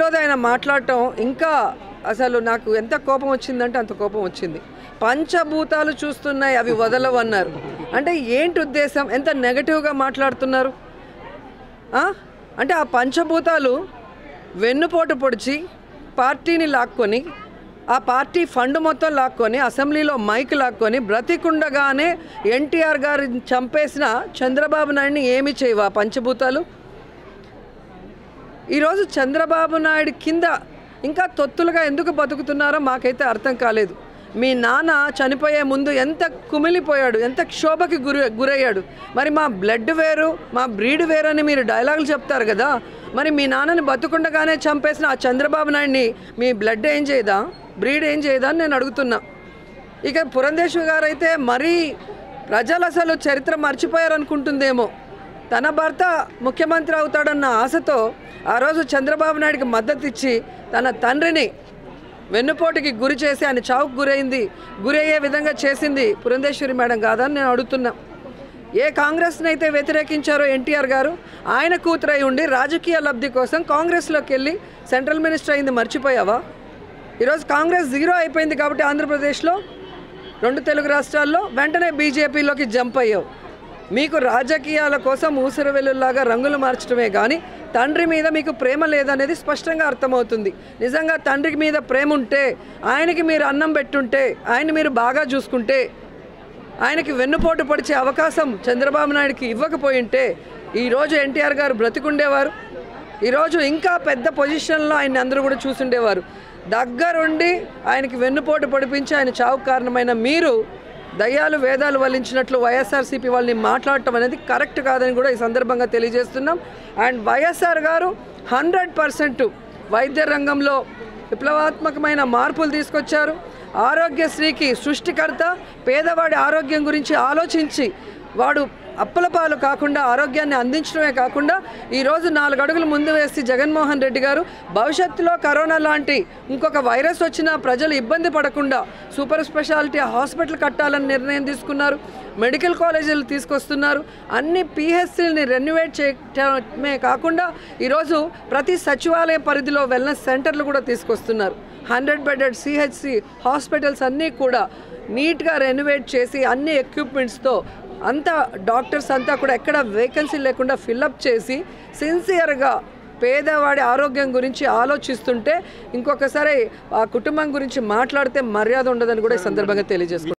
రెండోది ఆయన మాట్లాడటం ఇంకా అసలు నాకు ఎంత కోపం వచ్చిందంటే అంత కోపం వచ్చింది పంచభూతాలు చూస్తున్నాయి అవి వదలవన్నారు అంటే ఏంటి ఉద్దేశం ఎంత నెగటివ్గా మాట్లాడుతున్నారు ఆ? అంటే ఆ పంచభూతాలు వెన్నుపోటు పొడిచి పార్టీని లాక్కొని ఆ పార్టీ ఫండ్ మొత్తం లాక్కొని అసెంబ్లీలో మైక్ లాక్కొని బ్రతికుండగానే ఎన్టీఆర్ గారిని చంపేసిన చంద్రబాబు నాయుడిని ఏమి చేయవా పంచభూతాలు ఈరోజు చంద్రబాబు నాయుడు కింద ఇంకా తొత్తులుగా ఎందుకు బతుకుతున్నారో మాకైతే అర్థం కాలేదు మీ నాన్న చనిపోయే ముందు ఎంత కుమిలిపోయాడు ఎంత క్షోభకి గురి గురయ్యాడు మరి మా బ్లడ్ వేరు మా బ్రీడ్ వేరు అని మీరు డైలాగులు చెప్తారు కదా మరి మీ నాన్నని బతుకుండగానే చంపేసిన ఆ చంద్రబాబు నాయుడిని మీ బ్లడ్ ఏం చేయదా బ్రీడ్ ఏం చేయదా అని నేను అడుగుతున్నా ఇక పురంధేశ్వరి గారు అయితే మరీ ప్రజలు అసలు చరిత్ర మర్చిపోయారనుకుంటుందేమో తన భర్త ముఖ్యమంత్రి అవుతాడన్న ఆశతో ఆ రోజు చంద్రబాబు నాయుడికి మద్దతు ఇచ్చి తన తండ్రిని వెన్నుపోటుకి గురి చేసి ఆయన చావుకు గురైంది గురయ్యే విధంగా చేసింది పురంధేశ్వరి మేడం కాదని నేను అడుగుతున్నా ఏ కాంగ్రెస్ని అయితే వ్యతిరేకించారో ఎన్టీఆర్ గారు ఆయన కూతురై ఉండి రాజకీయ లబ్ధి కోసం కాంగ్రెస్లోకి వెళ్ళి సెంట్రల్ మినిస్టర్ అయింది మర్చిపోయావా ఈరోజు కాంగ్రెస్ జీరో అయిపోయింది కాబట్టి ఆంధ్రప్రదేశ్లో రెండు తెలుగు రాష్ట్రాల్లో వెంటనే బీజేపీలోకి జంప్ అయ్యావు మీకు రాజకీయాల కోసం ఊసర వెల్లుల్లాగా రంగులు మార్చడమే కానీ తండ్రి మీద మీకు ప్రేమ లేదనేది స్పష్టంగా అర్థమవుతుంది నిజంగా తండ్రికి మీద ప్రేమ ఉంటే ఆయనకి మీరు అన్నం పెట్టుంటే ఆయన మీరు బాగా చూసుకుంటే ఆయనకి వెన్నుపోటు పొడిచే అవకాశం చంద్రబాబు నాయుడుకి ఇవ్వకపోయింటే ఈరోజు ఎన్టీఆర్ గారు బ్రతికుండేవారు ఈరోజు ఇంకా పెద్ద పొజిషన్లో ఆయన అందరూ కూడా చూసుండేవారు దగ్గరుండి ఆయనకి వెన్నుపోటు పొడిపించి ఆయన చావుకు కారణమైన మీరు దయ్యాలు వేదాలు వల్లించినట్లు వైఎస్ఆర్సీపీ వాళ్ళని మాట్లాడటం అనేది కరెక్ట్ కాదని కూడా ఈ సందర్భంగా తెలియజేస్తున్నాం అండ్ వైఎస్ఆర్ గారు హండ్రెడ్ పర్సెంట్ వైద్య రంగంలో విప్లవాత్మకమైన మార్పులు తీసుకొచ్చారు ఆరోగ్యశ్రీకి సృష్టికర్త పేదవాడి ఆరోగ్యం గురించి ఆలోచించి వాడు అప్పలపాలు కాకుండా ఆరోగ్యాన్ని అందించడమే కాకుండా ఈరోజు నాలుగు అడుగులు ముందు వేసి జగన్మోహన్ రెడ్డి గారు భవిష్యత్తులో కరోనా లాంటి ఇంకొక వైరస్ వచ్చినా ప్రజలు ఇబ్బంది పడకుండా సూపర్ స్పెషాలిటీ హాస్పిటల్ కట్టాలని నిర్ణయం తీసుకున్నారు మెడికల్ కాలేజీలు తీసుకొస్తున్నారు అన్ని పిహెచ్సిని రెన్యువేట్ చేయటమే కాకుండా ఈరోజు ప్రతి సచివాలయ పరిధిలో వెల్నెస్ సెంటర్లు కూడా తీసుకొస్తున్నారు హండ్రెడ్ బెడెడ్ సిహెచ్సి హాస్పిటల్స్ అన్నీ కూడా నీట్గా రెనోవేట్ చేసి అన్ని ఎక్విప్మెంట్స్తో అంతా డాక్టర్స్ అంతా కూడా ఎక్కడ వేకెన్సీ లేకుండా ఫిల్అప్ చేసి సిన్సియర్గా పేదవాడి ఆరోగ్యం గురించి ఆలోచిస్తుంటే ఇంకొకసారి ఆ కుటుంబం గురించి మాట్లాడితే మర్యాద ఉండదని కూడా ఈ సందర్భంగా తెలియజేసుకుంటాను